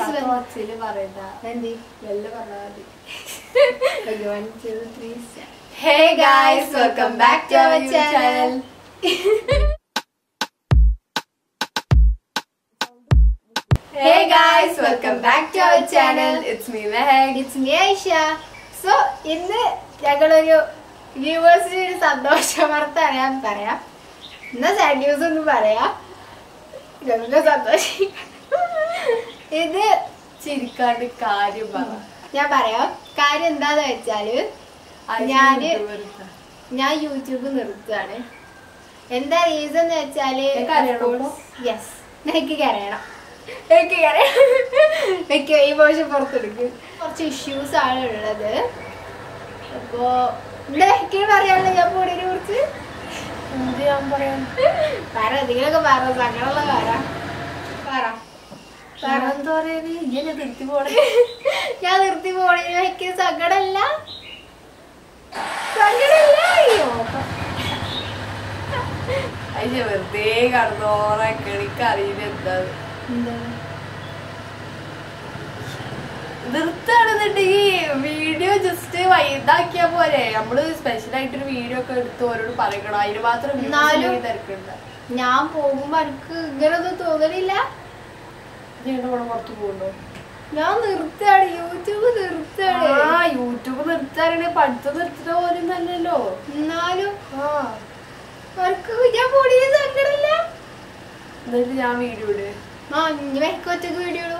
കുറച്ചില് പറയണ്ട എന്തി വെല്ല പറഞ്ഞാൽ മതി one two three hey guys welcome back to our channel hey guys welcome back to our channel it's me Mehak it's me Aisha so ഇന്ന് ഞങ്ങളൊരു വ്യൂവേഴ്സിന് ഒരു സന്തോഷ വാർത്ത അറിയാൻ പറയാം എന്നാ സാഡ് ന്യൂസ് ഒന്ന് പറയാം ഞങ്ങൾക്ക് സന്തോഷം ഇത് ചിരിക്കാണ്ട് കാര്യം പറ ഞാൻ പറയാം കാര്യം എന്താന്ന് വെച്ചാല് ആഴ്ചയിൽ ഞാന് യൂട്യൂബ് എടുത്ത. ഞാൻ യൂട്യൂബ് നിർത്തുകയാണ് എന്താ റീസൺ എന്ന് വെച്ചാല് നിനക്ക് അറിയണോ ഇപ്പൊ? യെസ് എനിക്ക് കരയണം എനിക്ക് കരയണം എനിക്ക് ഈ മോശം പുറത്തെടുക്കും കുറച്ച് ഇഷ്യൂസ് ആണ് ഉള്ളത് അപ്പോ എന്താ എനിക്ക് പറയാനുള്ള ഞാൻ പൊടിനെ കുറിച്ച് എന്ത് ഞാൻ പറയാം പറ എന്തെങ്കിലുമൊക്കെ പറ സങ്കടമുള്ള പറ പറ പറ എന്താ പറയുന്നത് ഇങ്ങനെ തിരുത്തി പോണേ ഞാൻ നിർത്തി പോണേ എനിക്ക് സങ്കടമല്ല സങ്കടമല്ല അയ്യോ അതിന് വെറുതെ കടന്നോറൊക്കെ എനിക്ക് അറിയില്ല എന്താ എന്താണ് നിർത്താണെന്നുണ്ടെങ്കിൽ വീഡിയോ ജസ്റ്റ് ഇതാക്കിയാ പോരെ നമ്മള് സ്പെഷ്യൽ ആയിട്ടൊരു വീഡിയോ ഒക്കെ എടുത്ത് ഓരോട് പറയണം അതിന് മാത്രം views എന്നാലും- ഇല്ലെങ്കിൽ തിരക്കുണ്ട് ഞാൻ പോകുമ്പോ എനിക്ക് ഇങ്ങനൊന്നും തോന്നണില്ല ഞങ്ങളുടെ കൂടെ പുറത്ത് പോകുന്നു ഞാൻ നിർത്താണ് യൂട്യൂബ് നിർത്താണ് ആ യൂട്യൂബ് നിർത്താനാണ് പഠിത്തം നിർത്തുന്ന പോലും നല്ലല്ലോ എന്നാലും ആ അവർക്ക് ഞാൻ പൊടിയ സങ്കടമില്ല എന്നിട്ട് ഞാൻ വീഡിയോ ഇട് ആ ഇനി വെക്ക ഒറ്റക്ക് വീഡിയോ ഇടും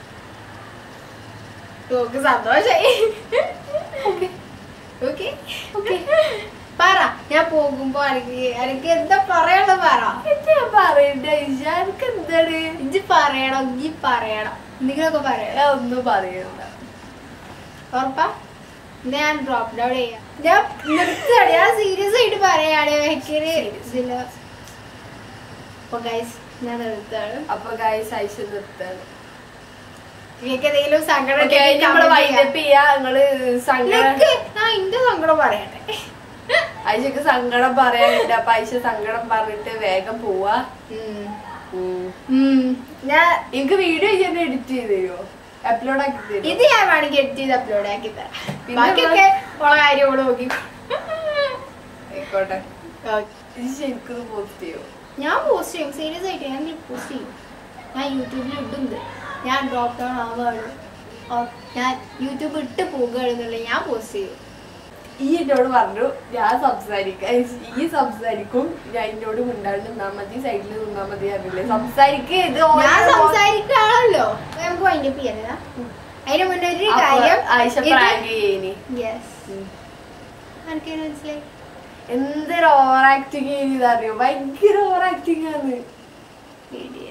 നോക്ക് സന്തോഷായി ഓക്കെ ഓക്കെ ഓക്കെ പറ ഞാൻ പോകുമ്പോ എനിക്ക് എനിക്ക് എന്താ പറയാനുള്ള പറ എന്താ പറയണ്ടേ എനിക്ക് എന്താണ് ഇജ്ജ് പറയണം ഇജ്ജ് പറയണം എന്തെങ്കിലുമൊക്കെ പറയണം ഞാൻ ഒന്നും പറയണ്ട ഉറപ്പാ എന്നാ ഞാൻ ഡ്രോപ്പ് ഡൗൺ ചെയ്യാം ഞാൻ നിർത്തുകയാണ് ഞാൻ സീരിയസ് ആയിട്ട് പറയാണ് ഭയങ്കര ഇതില്ല അപ്പൊ ഗൈസ് ഞാൻ നിർത്തുകയാണ് അപ്പൊ ഗായ്സ് ഐശ നിർത്താൻ നിങ്ങൾക്ക് എന്തെങ്കിലും സങ്കടം ഓക്കെ ഉണ്ടെങ്കിൽ നമ്മള് comment വൈൻഡപ്പ് ചെയ്യാ നിങ്ങള് ചെയ്യാം. സങ്കടം നിനക്ക് ഞാൻ എന്റെ സങ്കടം പറയട്ടെ ഐശക്ക് സങ്കടം പറയാനുണ്ട് അപ്പൊ ഐശ സങ്കടം പറഞ്ഞിട്ട് വേഗം പോവാ ഉം. ഉം. ഉം. ഞാൻ എനിക്ക് വീഡിയോ ചെയ്യാൻ എഡിറ്റ് ചെയ്ത് തരുമോ അപ്ലോഡ് ആക്കി തരുമോ ഇത് ഞാൻ വേണമെങ്കിൽ എഡിറ്റ് ചെയ്ത് അപ്ലോഡ് ആക്കി തരാം പിന്നെ ബാക്കിയൊക്കെ ഉള്ള കാര്യം ഓള് നോക്കി ആയിക്കോട്ടെ ഇത് ശരിക്കും പോസ്റ്റ് ചെയ്യോ ഞാൻ പോസ്റ്റ് ചെയ്യും സീരിയസ് ആയിട്ട് ഞാൻ പോസ്റ്റ് ചെയ്യും ഞാൻ യൂട്യൂബിൽ ഇടുന്നുണ്ട് ഞാൻ ഡ്രോപ്പ് ഡൗൺ ആവുകയാണ് ഓ, ഞാൻ യൂട്യൂബ് ഇട്ട് പോകുകയാണെന്നുള്ളത് ഞാൻ പോസ്റ്റ് ചെയ്യും ഈ എന്നോട് പറഞ്ഞു ഞാൻ സംസാരിക്കാം ഈ സംസാരിക്കും ഞാൻ എന്നോട് മിണ്ടാണ്ട് നിന്നാ മതി സൈഡിൽ നിന്നാ മതി അറിയില്ലേ സംസാരിക്കുക ഇത് ഞാൻ ഓരോ- സംസാരിക്കാണല്ലോ നമുക്ക് വൈൻഡപ്പ് ചെയ്യാനാ അതിന് മുന്നേ ഒരു അപ്പൊ കാര്യം ആയിഷ പ്രാങ്ക് ചെയ്യേനി യെസ് എനിക്ക് മനസ്സിലായി എന്തൊരു ഓവർ ആക്ടിങ് ചെയ്തറിയോ ഭയങ്കര ഓവർ ആക്ടിങ് ആണ് Idiot.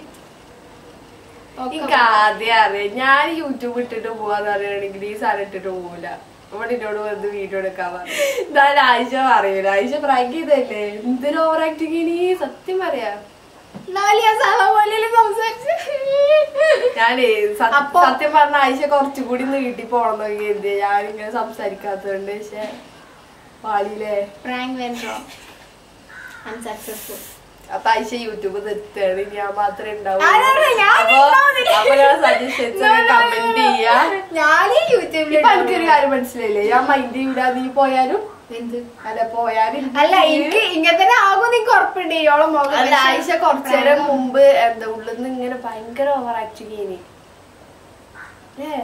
എനിക്ക് ആദ്യം അറിയാം ഞാൻ യൂട്യൂബ് ഇട്ടിട്ട് പോവാന്ന് പറയുകയാണെങ്കിൽ ഈ സാധനം ഇട്ടിട്ട് പോവില്ല ഇവിടെ എന്നോട് വന്ന് വീഡിയോ എടുക്കാൻ പറഞ്ഞു എന്നാലും ആയിഷ പറയൂല ആയിഷ പ്രാങ്ക് ചെയ്തല്ലേ എന്തൊരു ഓവർ ആക്ടിങ് ഇനി സത്യം പറയാ എന്നാലും ഞാൻ സാധാ പോലെ സംസാരിച്ചു ഞാനേ സത്യം- അപ്പൊ- സത്യം പറഞ്ഞ ആയിഷ കുറച്ചുകൂടി വീട്ടിൽ പോകണം നോക്കി കരുതി ഞാനിങ്ങനെ സംസാരിക്കാത്തതുകൊണ്ട് പക്ഷെ പാളിയില്ലേ പ്രാങ്ക് വെൻഡ്രോ അൺസക്സസ്ഫുൾ അപ്പൊ ആയിഷ യൂട്യൂബ് നിർത്തുകയാണ് ഞാൻ മാത്രമേ ഉണ്ടാവൂ ആരാണ്? ഞാൻ അപ്പൊ ഉണ്ടാവുന്നില്ല. അപ്പൊ ഞാൻ സജഷൻസ് കമന്റ് ചെയ്യാ ഞാനീ യൂട്യൂബിൽ ഇപ്പൊ എനിക്കൊരു കാര്യം മനസ്സിലായില്ലേ ഞാൻ മൈൻഡ് ചെയ്യൂല നീ പോയാലും എന്ത് അല്ല പോയാലും അല്ല എനിക്ക് ഇങ്ങനെ തന്നെ ആകും നീക്ക് ഉറപ്പുണ്ട് ഇയോളം മുഖം അല്ല ആയിഷ കുറച്ചേരം മുമ്പ് എന്താ ഉള്ളിൽ നിന്ന് ഇങ്ങനെ ഭയങ്കര ഓവർ ആക്ടിങ് ചെയ്നി ഏ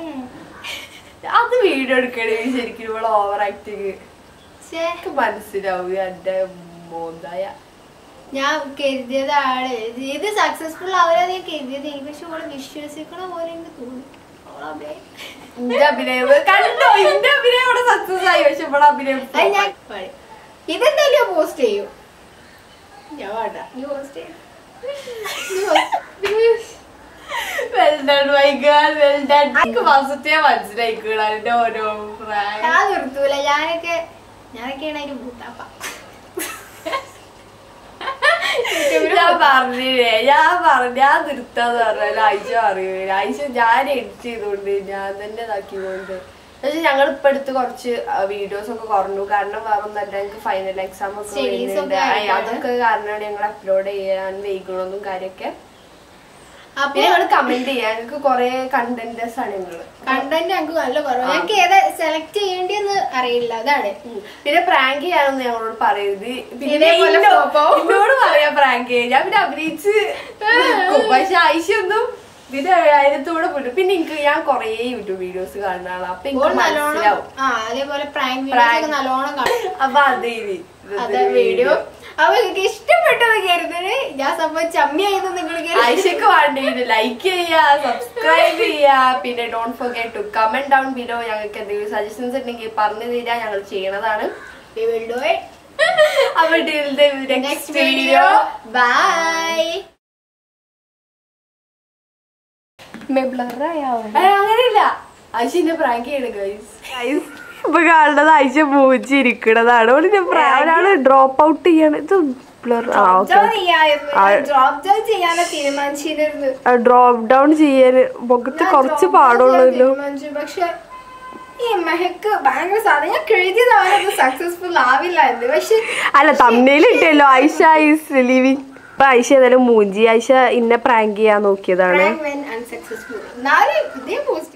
അത് വീഡിയോ എടുക്കണേ ശരിക്കും ഇവിടെ ഓവർ ആക്ടിങ് ശ്ശേ, എനിക്ക് മനസ്സിലാവും എന്റെ മോന്തായ ഞാൻ കരുതിയതാണ് ഇത് ഇത് സക്സസ്ഫുൾ ആവില്ല ഞാൻ കരുതിയത് പക്ഷെ ഓളെ വിശ്വസിക്കണ പോലെ എനിക്ക് തോന്നി ഓളെ അഭിനയം. എന്റെ അഭിനയം കണ്ടോ എന്റെ അഭിനയം ഇവിടെ സക്സസ് ആയി പക്ഷെ ഇവിടെ അഭിനയം അത് ഞാൻ പാടി. ഇതെന്തായാലും പോസ്റ്റ് ചെയ്യും ഞാൻ വേണ്ട നീ പോസ്റ്റ് ചെയ്യും well done my girl well done എനിക്ക് മാസത്തെ മനസ്സിലായിക്കോളാം എന്റെ ഓരോ പ്രായം ഞാൻ നിർത്തൂല ഞാനൊക്കെ ഞാനൊക്കെയാണ് അതിന് ബൂട്ടാപ്പ ഞാൻ പറഞ്ഞില്ലേ ഞാൻ പറഞ്ഞു ഞാൻ നിർത്താന്ന് പറഞ്ഞാൽ ആയിഷ പറയൂല ആയിഷ ഞാൻ എഡിറ്റ് ചെയ്തോണ്ട് ഞാൻ തന്നെ ഇതാക്കിക്കൊണ്ട് പക്ഷെ ഞങ്ങൾ ഇപ്പൊ അടുത്ത് കുറച്ച് വീഡിയോസ് ഒക്കെ കുറഞ്ഞു കാരണം വേറെ ഒന്നല്ല ഞങ്ങൾക്ക് ഫൈനൽ എക്സാം ഒക്കെ Studies വരുന്നുണ്ട് ഒക്കെ ആ, ആയിട്ടാണ്. അതൊക്കെ കാരണമാണ് ഞങ്ങൾ അപ്ലോഡ് ചെയ്യാൻ വൈകണമെന്നും കാര്യമൊക്കെ അപ്പൊ പിന്നെ ഞങ്ങള് കമന്റ് ചെയ്യാം ഞങ്ങൾക്ക് കൊറേ കണ്ടന്റേഴ്സ് ആണ് ഞങ്ങള് കണ്ടന്റ് ഞങ്ങൾക്ക് നല്ല കുറവ് ഞങ്ങൾക്ക് ഏതാ സെലക്ട് ചെയ്യേണ്ടിയെന്ന് അറിയില്ല അതാണ് ഉം. പിന്നെ പ്രാങ്ക് ചെയ്യാനൊന്നും ഞങ്ങളോട് പറയരുത് പിന്നെ ഇതേപോലെ ഇന്നോ- flop ആവും. എന്നോട് പറയാ പ്രാങ്ക് ചെയ്യാൻ ഞാൻ പിന്നെ അഭിനയിച്ച് നിൽക്കും. പക്ഷെ ഐശ്യൊന്നും ഇതിന്റെ അതിനത്തൂടെ പോയിട്ട് പിന്നെ എനിക്ക് ഞാൻ കൊറേ യൂട്യൂബ് വീഡിയോസ് കാണുന്ന ആളാ അപ്പൊ ഇപ്പോൾ എനിക്ക് നല്ലോണം മനസ്സിലാവും ആ അതേപോലെ പ്രാങ്ക് Prank. വീഡിയോസ് നല്ലോണം കാണും അപ്പൊ അതേ ഇനി. അതെ വീഡിയോ അപ്പൊ നിങ്ങൾക്ക് ഇഷ്ടപ്പെട്ടത് കരുതല് ഞാൻ സംഭവം ചമ്മിയായിരുന്നു നിങ്ങൾ ഐശ്വക്ക് വേണ്ടി ലൈക്ക് ചെയ്യാ സബ്സ്ക്രൈബ് ചെയ്യാ പിന്നെ don't forget to comment down below ഞങ്ങൾക്ക് എന്തെങ്കിലും സജഷൻസ് ഉണ്ടെങ്കിൽ പറഞ്ഞു തരാ ഞങ്ങൾ ചെയ്യണതാണ് അപ്പൊ next next video video bye അങ്ങനെയില്ല ഐശ്വന്റെ പ്രാങ്ക് ചെയ്യണം ഗൈസ് ഇപ്പൊ കാണുന്നത് ഐശ്വ മൂച്ചിരിക്കണതാണ് ഒരാള് ഡ്രോപ്പ് ഔട്ട് ചെയ്യാണ് ഇത് ബ്ലർ ആ ഓക്കെ ഡ്രോപ്പ് ഡൗൺ ചെയ്യാനാ തീരുമാനിച്ചിരുന്നു ഡ്രോപ്പ് ഡൗൺ ചെയ്യാൻ മുഖത്ത് കുറച്ച് പാടുള്ളൂല്ലോ തീരുമാനിച്ചു പക്ഷെ ഈ മെഹക്ക് ഭയങ്കര സാധനം ഞാൻ എഴുതിയതാണ് സക്സസ്ഫുൾ ആവില്ല എന്ന് പക്ഷെ അല്ല തമ്മയിൽ ഇട്ടല്ലോ ഐഷ ഈസ് ലിവിങ് ഇപ്പൊ ഐഷ ഏതായാലും മൂഞ്ചി ഐഷ ഇന്നെ പ്രാങ്ക് ചെയ്യാൻ നോക്കിയതാണ് അൺസക്സസ്ഫുൾ എന്നാലും ഇതേ പോസ്റ്റ്